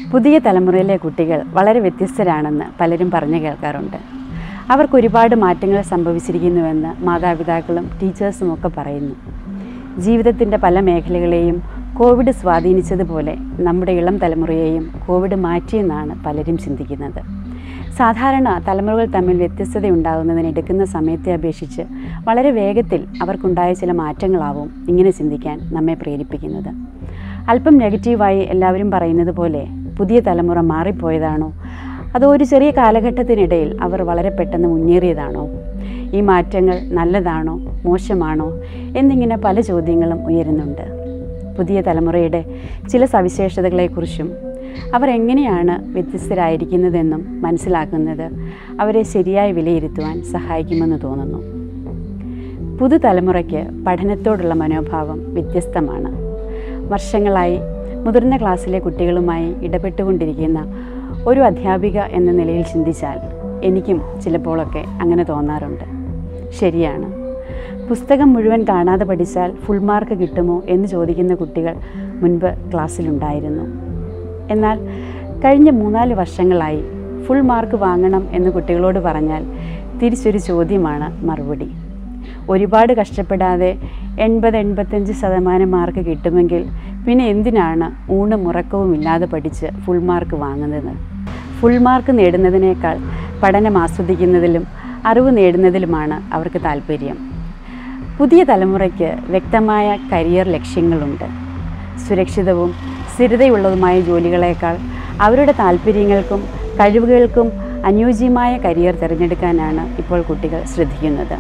പുതിയ തലമുറയിലെ കുട്ടികൾ വളരെ വ്യത്യസ്തരാണെന്ന് പലരും പറഞ്ഞു കേൾക്കാറുണ്ട് അവർക്ക് ഒരുപാട് മാറ്റങ്ങൾ സംഭവിച്ചിരിക്കുന്നുവെന്ന് മാതാപിതാക്കളും ടീച്ചേഴ്സും ഒക്കെ പറയുന്നു ജീവിതത്തിൻ്റെ പല മേഖലകളെയും കോവിഡ് സ്വാധീനിച്ചതുപോലെ നമ്മുടെ ഇളം തലമുറയെയും കോവിഡ് മാറ്റിയെന്നാണ് പലരും ചിന്തിക്കുന്നത് സാധാരണ തലമുറകൾ തമ്മിൽ വ്യത്യസ്തതയുണ്ടാകുന്നതിന് എടുക്കുന്ന സമയത്തെ അപേക്ഷിച്ച് വളരെ വേഗത്തിൽ അവർക്കുണ്ടായ ചില മാറ്റങ്ങളാവും ഇങ്ങനെ ചിന്തിക്കാൻ നമ്മെ പ്രേരിപ്പിക്കുന്നത് അല്പം നെഗറ്റീവായി എല്ലാവരും പറയുന്നത് പോലെ പുതിയ തലമുറ മാറിപ്പോയതാണോ അതോ ഒരു ചെറിയ കാലഘട്ടത്തിനിടയിൽ അവർ വളരെ പെട്ടെന്ന് മുന്നേറിയതാണോ ഈ മാറ്റങ്ങൾ നല്ലതാണോ മോശമാണോ എന്നിങ്ങനെ പല ചോദ്യങ്ങളും ഉയരുന്നുണ്ട് പുതിയ തലമുറയുടെ ചില സവിശേഷതകളെക്കുറിച്ചും അവർ എങ്ങനെയാണ് വ്യത്യസ്തരായിരിക്കുന്നതെന്നും മനസ്സിലാക്കുന്നത് അവരെ ശരിയായി വിലയിരുത്തുവാൻ സഹായിക്കുമെന്ന് തോന്നുന്നു പുതുതലമുറയ്ക്ക് പഠനത്തോടുള്ള മനോഭാവം വ്യത്യസ്തമാണ് വർഷങ്ങളായി മുതിർന്ന ക്ലാസ്സിലെ കുട്ടികളുമായി ഇടപെട്ടുകൊണ്ടിരിക്കുന്ന ഒരു അധ്യാപിക എന്ന നിലയിൽ ചിന്തിച്ചാൽ എനിക്കും ചിലപ്പോഴൊക്കെ അങ്ങനെ തോന്നാറുണ്ട് ശരിയാണ് പുസ്തകം മുഴുവൻ കാണാതെ പഠിച്ചാൽ ഫുൾ മാർക്ക് കിട്ടുമോ എന്ന് ചോദിക്കുന്ന കുട്ടികൾ മുൻപ് ക്ലാസ്സിലുണ്ടായിരുന്നു എന്നാൽ കഴിഞ്ഞ മൂന്നാല് വർഷങ്ങളായി ഫുൾ മാർക്ക് വാങ്ങണം എന്ന് കുട്ടികളോട് പറഞ്ഞാൽ തിരിച്ചൊരു ചോദ്യമാണ് മറുപടി ഒരുപാട് കഷ്ടപ്പെടാതെ എൺപത് എൺപത്തഞ്ച് ശതമാനം മാർക്ക് കിട്ടുമെങ്കിൽ പിന്നെ എന്തിനാണ് ഊണും ഉറക്കവും ഇല്ലാതെ പഠിച്ച് ഫുൾ മാർക്ക് വാങ്ങുന്നത് ഫുൾ മാർക്ക് നേടുന്നതിനേക്കാൾ പഠനം ആസ്വദിക്കുന്നതിലും അറിവ് നേടുന്നതിലുമാണ് അവർക്ക് താല്പര്യം പുതിയ തലമുറയ്ക്ക് വ്യക്തമായ കരിയർ ലക്ഷ്യങ്ങളുണ്ട് സുരക്ഷിതവും സ്ഥിരതയുള്ളതുമായ ജോലികളേക്കാൾ അവരുടെ താല്പര്യങ്ങൾക്കും കഴിവുകൾക്കും അനുയോജ്യമായ കരിയർ തിരഞ്ഞെടുക്കാനാണ് ഇപ്പോൾ കുട്ടികൾ ശ്രദ്ധിക്കുന്നത്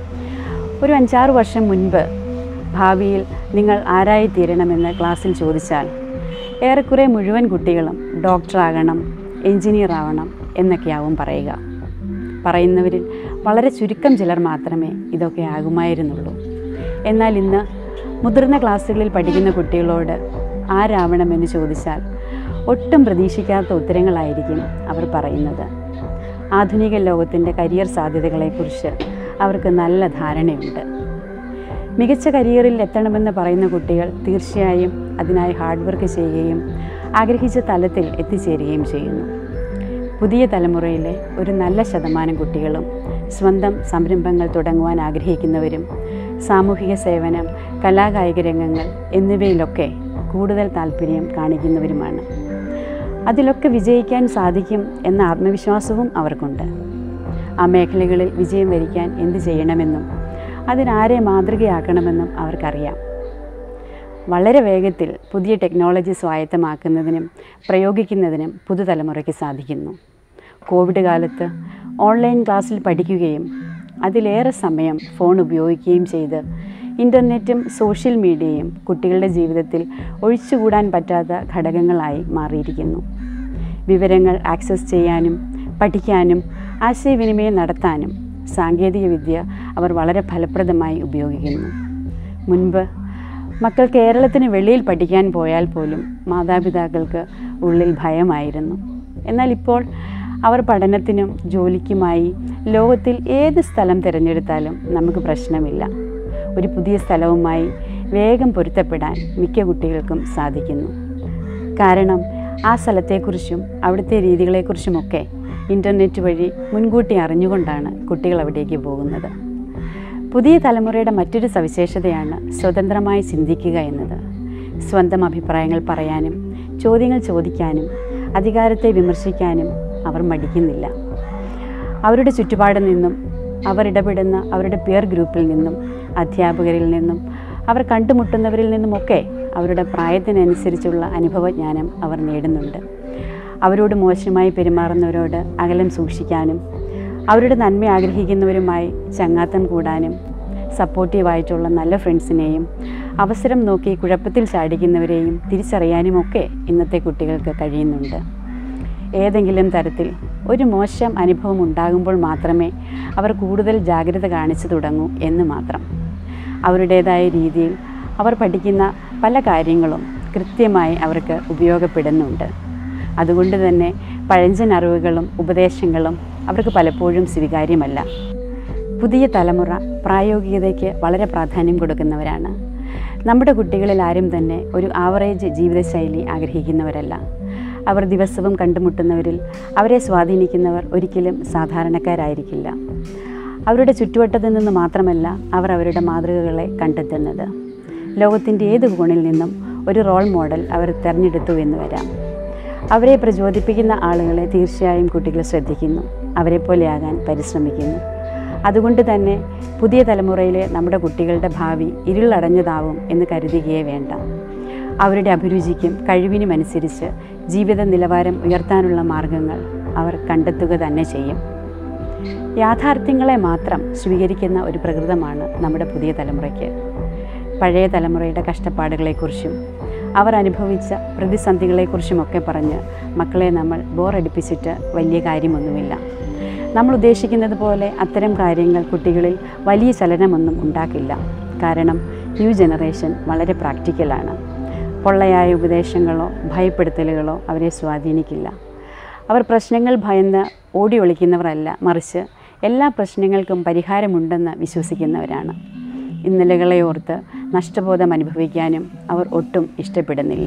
ഒരു അഞ്ചാറ് വർഷം മുൻപ് ഭാവിയിൽ നിങ്ങൾ ആരായി തീരണമെന്ന് ക്ലാസ്സിൽ ചോദിച്ചാൽ ഏറെക്കുറെ മുഴുവൻ കുട്ടികളും ഡോക്ടറാകണം എഞ്ചിനീയർ ആവണം എന്നൊക്കെയാവും പറയുക പറയുന്നവരിൽ വളരെ ചുരുക്കം ചിലർ മാത്രമേ ഇതൊക്കെ ആകുമായിരുന്നുള്ളൂ എന്നാൽ ഇന്ന് മുതിർന്ന ക്ലാസ്സുകളിൽ പഠിക്കുന്ന കുട്ടികളോട് ആരാവണമെന്ന് ചോദിച്ചാൽ ഒട്ടും പ്രതീക്ഷിക്കാത്ത ഉത്തരങ്ങളായിരിക്കും അവർ പറയുന്നത് ആധുനിക ലോകത്തിൻ്റെ കരിയർ സാധ്യതകളെക്കുറിച്ച് അവർക്ക് നല്ല ധാരണയുണ്ട് മികച്ച കരിയറിൽ എത്തണമെന്ന് പറയുന്ന കുട്ടികൾ തീർച്ചയായും അതിനായി ഹാർഡ് വർക്ക് ചെയ്യുകയും ആഗ്രഹിച്ച തലത്തിൽ എത്തിച്ചേരുകയും ചെയ്യുന്നു പുതിയ തലമുറയിലെ ഒരു നല്ല ശതമാനം കുട്ടികളും സ്വന്തം സംരംഭങ്ങൾ തുടങ്ങുവാൻ ആഗ്രഹിക്കുന്നവരും സാമൂഹിക സേവനം കലാകായിക രംഗങ്ങൾ എന്നിവയിലൊക്കെ കൂടുതൽ താല്പര്യം കാണിക്കുന്നവരുമാണ് അതിലൊക്കെ വിജയിക്കാൻ സാധിക്കും എന്ന ആത്മവിശ്വാസവും അവർക്കുണ്ട് ആ മേഖലകളിൽ വിജയം വരിക്കാൻ എന്ത് ചെയ്യണമെന്നും അതിനാരെ മാതൃകയാക്കണമെന്നും അവർക്കറിയാം വളരെ വേഗത്തിൽ പുതിയ ടെക്നോളജി സ്വായത്തമാക്കുന്നതിനും പ്രയോഗിക്കുന്നതിനും പുതുതലമുറയ്ക്ക് സാധിക്കുന്നു കോവിഡ് കാലത്ത് ഓൺലൈൻ ക്ലാസ്സിൽ പഠിക്കുകയും അതിലേറെ സമയം ഫോൺ ഉപയോഗിക്കുകയും ചെയ്ത് ഇൻ്റർനെറ്റും സോഷ്യൽ മീഡിയയും കുട്ടികളുടെ ജീവിതത്തിൽ ഒഴിച്ചുകൂടാൻ പറ്റാത്ത ഘടകങ്ങളായി മാറിയിരിക്കുന്നു വിവരങ്ങൾ ആക്സസ് ചെയ്യാനും പഠിക്കാനും ആശയവിനിമയം നടത്താനും സാങ്കേതികവിദ്യ അവർ വളരെ ഫലപ്രദമായി ഉപയോഗിക്കുന്നു മുൻപ് മക്കൾ കേരളത്തിന് വെളിയിൽ പഠിക്കാൻ പോയാൽ പോലും മാതാപിതാക്കൾക്ക് ഉള്ളിൽ ഭയമായിരുന്നു എന്നാൽ ഇപ്പോൾ അവർ പഠനത്തിനും ജോലിക്കുമായി ലോകത്തിൽ ഏത് സ്ഥലം തിരഞ്ഞെടുത്താലും നമുക്ക് പ്രശ്നമില്ല ഒരു പുതിയ സ്ഥലവുമായി വേഗം പൊരുത്തപ്പെടാൻ മിക്ക കുട്ടികൾക്കും സാധിക്കുന്നു കാരണം ആ സ്ഥലത്തെക്കുറിച്ചും അവിടുത്തെ രീതികളെക്കുറിച്ചുമൊക്കെ ഇൻ്റർനെറ്റ് വഴി മുൻകൂട്ടി അറിഞ്ഞുകൊണ്ടാണ് കുട്ടികൾ അവിടേക്ക് പോകുന്നത് പുതിയ തലമുറയുടെ മറ്റൊരു സവിശേഷതയാണ് സ്വതന്ത്രമായി ചിന്തിക്കുക എന്നത് സ്വന്തം അഭിപ്രായങ്ങൾ പറയാനും ചോദ്യങ്ങൾ ചോദിക്കാനും അധികാരത്തെ വിമർശിക്കാനും അവർ മടിക്കുന്നില്ല അവരുടെ ചുറ്റുപാടിൽ നിന്നും അവർ ഇടപെടുന്ന അവരുടെ പിയർ ഗ്രൂപ്പിൽ നിന്നും അധ്യാപകരിൽ നിന്നും അവർ കണ്ടുമുട്ടുന്നവരിൽ നിന്നുമൊക്കെ അവരുടെ പ്രായത്തിനനുസരിച്ചുള്ള അനുഭവജ്ഞാനം അവർ നേടുന്നുണ്ട് അവരോട് മോശമായി പെരുമാറുന്നവരോട് അകലം സൂക്ഷിക്കാനും അവരുടെ നന്മ ആഗ്രഹിക്കുന്നവരുമായി ചങ്ങാത്തം കൂടാനും സപ്പോർട്ടീവായിട്ടുള്ള നല്ല ഫ്രണ്ട്സിനെയും അവസരം നോക്കി കുഴപ്പത്തിൽ ചാടിക്കുന്നവരെയും തിരിച്ചറിയാനുമൊക്കെ ഇന്നത്തെ കുട്ടികൾക്ക് കഴിയുന്നുണ്ട് ഏതെങ്കിലും തരത്തിൽ ഒരു മോശം അനുഭവം ഉണ്ടാകുമ്പോൾ മാത്രമേ അവർ കൂടുതൽ ജാഗ്രത കാണിച്ചു തുടങ്ങൂ എന്ന് മാത്രം അവരുടേതായ രീതിയിൽ അവർ പഠിക്കുന്ന പല കാര്യങ്ങളും കൃത്യമായി അവർക്ക് ഉപയോഗപ്പെടുന്നുണ്ട് അതുകൊണ്ട് തന്നെ പഴഞ്ചൻ അറിവുകളും ഉപദേശങ്ങളും അവർക്ക് പലപ്പോഴും സ്വീകാര്യമല്ല പുതിയ തലമുറ പ്രായോഗികതയ്ക്ക് വളരെ പ്രാധാന്യം കൊടുക്കുന്നവരാണ് നമ്മുടെ കുട്ടികളിൽ ആരും തന്നെ ഒരു ആവറേജ് ജീവിതശൈലി ആഗ്രഹിക്കുന്നവരല്ല അവർ ദിവസവും കണ്ടുമുട്ടുന്നവരിൽ അവരെ സ്വാധീനിക്കുന്നവർ ഒരിക്കലും സാധാരണക്കാരായിരിക്കില്ല അവരുടെ ചുറ്റുവട്ടത്തു നിന്ന് മാത്രമല്ല അവർ അവരുടെ മാതൃകകളെ കണ്ടെത്തുന്നത് ലോകത്തിൻ്റെ ഏത് കോണിൽ നിന്നും ഒരു റോൾ മോഡൽ അവർ തിരഞ്ഞെടുത്തു എന്ന് വരാം അവരെ പ്രചോദിപ്പിക്കുന്ന ആളുകളെ തീർച്ചയായും കുട്ടികൾ ശ്രദ്ധിക്കുന്നു അവരെ പോലെയാകാൻ പരിശ്രമിക്കുന്നു അതുകൊണ്ട് തന്നെ പുതിയ തലമുറയിലെ നമ്മുടെ കുട്ടികളുടെ ഭാവി ഇരുളടഞ്ഞതാവും എന്ന് കരുതുകയേ വേണ്ട അവരുടെ അഭിരുചിക്കും കഴിവിനുമനുസരിച്ച് ജീവിത നിലവാരം ഉയർത്താനുള്ള മാർഗങ്ങൾ അവർ കണ്ടെത്തുക തന്നെ ചെയ്യും യാഥാർത്ഥ്യങ്ങളെ മാത്രം സ്വീകരിക്കുന്ന ഒരു പ്രകൃതമാണ് നമ്മുടെ പുതിയ തലമുറയ്ക്ക് പഴയ തലമുറയുടെ കഷ്ടപ്പാടുകളെക്കുറിച്ചും അവർ അനുഭവിച്ച പ്രതിസന്ധികളെക്കുറിച്ചുമൊക്കെ പറഞ്ഞ് മക്കളെ നമ്മൾ ബോറടിപ്പിച്ചിട്ട് വലിയ കാര്യമൊന്നുമില്ല നമ്മൾ ഉദ്ദേശിക്കുന്നത് പോലെ അത്തരം കാര്യങ്ങൾ കുട്ടികളിൽ വലിയ ചലനമൊന്നും ഉണ്ടാക്കില്ല കാരണം ന്യൂ ജനറേഷൻ വളരെ പ്രാക്ടിക്കലാണ് പൊള്ളയായ ഉപദേശങ്ങളോ ഭയപ്പെടുത്തലുകളോ അവരെ സ്വാധീനിക്കില്ല അവർ പ്രശ്നങ്ങൾ ഭയന്ന് ഓടി ഒളിക്കുന്നവരല്ല മറിച്ച് എല്ലാ പ്രശ്നങ്ങൾക്കും പരിഹാരമുണ്ടെന്ന് വിശ്വസിക്കുന്നവരാണ് ഇന്നലകളെ ഓർത്ത് നഷ്ടബോധം അനുഭവിക്കാനും അവർ ഒട്ടും ഇഷ്ടപ്പെടുന്നില്ല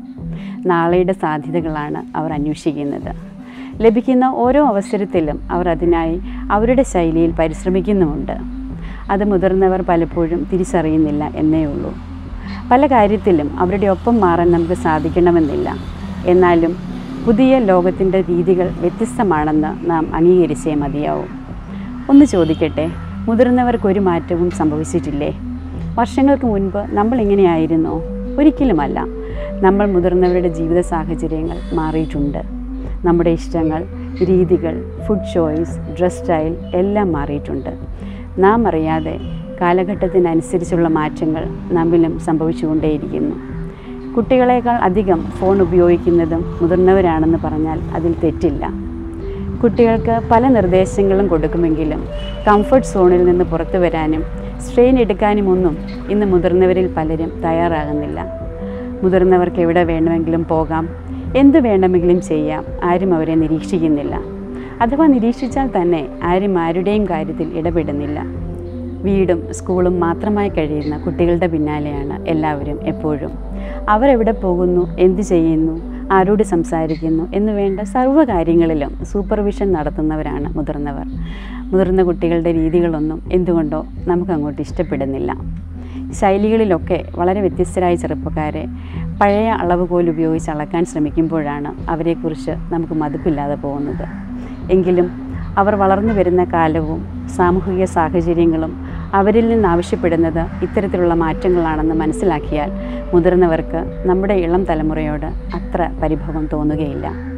നാളെയുടെ സാധ്യതകളാണ് അവർ അന്വേഷിക്കുന്നത് ലഭിക്കുന്ന ഓരോ അവസരത്തിലും അവർ അതിനായി അവരുടെ ശൈലിയിൽ പരിശ്രമിക്കുന്നുമുണ്ട് അത് മുതിർന്നവർ പലപ്പോഴും തിരിച്ചറിയുന്നില്ല എന്നേ ഉള്ളൂ പല കാര്യത്തിലും അവരുടെ ഒപ്പം മാറാൻ നമുക്ക് സാധിക്കണമെന്നില്ല എന്നാലും പുതിയ ലോകത്തിൻ്റെ രീതികൾ വ്യത്യസ്തമാണെന്ന് നാം അംഗീകരിച്ചേ മതിയാവും ഒന്ന് ചോദിക്കട്ടെ മുതിർന്നവർക്ക് ഒരു മാറ്റവും സംഭവിച്ചിട്ടില്ലേ വർഷങ്ങൾക്ക് മുൻപ് നമ്മൾ ഇങ്ങനെയായിരുന്നോ ഒരിക്കലുമല്ല നമ്മൾ മുതിർന്നവരുടെ ജീവിത സാഹചര്യങ്ങൾ മാറിയിട്ടുണ്ട് നമ്മുടെ ഇഷ്ടങ്ങൾ രീതികൾ ഫുഡ് ചോയ്സ് ഡ്രസ് സ്റ്റൈൽ എല്ലാം മാറിയിട്ടുണ്ട് നാം അറിയാതെ കാലഘട്ടത്തിനനുസരിച്ചുള്ള മാറ്റങ്ങൾ നമ്മിലും സംഭവിച്ചുകൊണ്ടേയിരിക്കുന്നു കുട്ടികളെക്കാൾ അധികം ഫോൺ ഉപയോഗിക്കുന്നതും മുതിർന്നവരാണെന്ന് പറഞ്ഞാൽ അതിൽ തെറ്റില്ല കുട്ടികൾക്ക് പല നിർദ്ദേശങ്ങളും കൊടുക്കുമെങ്കിലും കംഫർട്ട് സോണിൽ നിന്ന് പുറത്തു വരാനും സ്ട്രെയിൻ എടുക്കാനുമൊന്നും ഇന്ന് മുതിർന്നവരിൽ പലരും തയ്യാറാകുന്നില്ല മുതിർന്നവർക്ക് എവിടെ വേണമെങ്കിലും പോകാം എന്ത് വേണമെങ്കിലും ചെയ്യാം ആരും അവരെ നിരീക്ഷിക്കുന്നില്ല അഥവാ നിരീക്ഷിച്ചാൽ തന്നെ ആരും ആരുടെയും കാര്യത്തിൽ ഇടപെടുന്നില്ല വീടും സ്കൂളും മാത്രമായി കഴിയുന്ന കുട്ടികളുടെ പിന്നാലെയാണ് എല്ലാവരും എപ്പോഴും അവരെവിടെ പോകുന്നു എന്ത് ചെയ്യുന്നു ആരോട് സംസാരിക്കുന്നു എന്ന് വേണ്ട സർവ്വ കാര്യങ്ങളിലും സൂപ്പർവിഷൻ നടത്തുന്നവരാണ് മുതിർന്നവർ മുതിർന്ന കുട്ടികളുടെ രീതികളൊന്നും എന്തുകൊണ്ടോ നമുക്കങ്ങോട്ട് ഇഷ്ടപ്പെടുന്നില്ല ശൈലികളിലൊക്കെ വളരെ വ്യത്യസ്തരായ ചെറുപ്പക്കാരെ പഴയ അളവുകോൽ ഉപയോഗിച്ച് അളക്കാൻ ശ്രമിക്കുമ്പോഴാണ് അവരെക്കുറിച്ച് നമുക്ക് മതിപ്പില്ലാതെ പോകുന്നത് എങ്കിലും അവർ വളർന്നു വരുന്ന കാലവും സാമൂഹിക സാഹചര്യങ്ങളും അവരിൽ നിന്ന് ആവശ്യപ്പെടുന്നത് ഇത്തരത്തിലുള്ള മാറ്റങ്ങളാണെന്ന് മനസ്സിലാക്കിയാൽ മുതിർന്നവർക്ക് നമ്മുടെ ഇളം തലമുറയോട് അത്ര പരിഭവം തോന്നുകയില്ല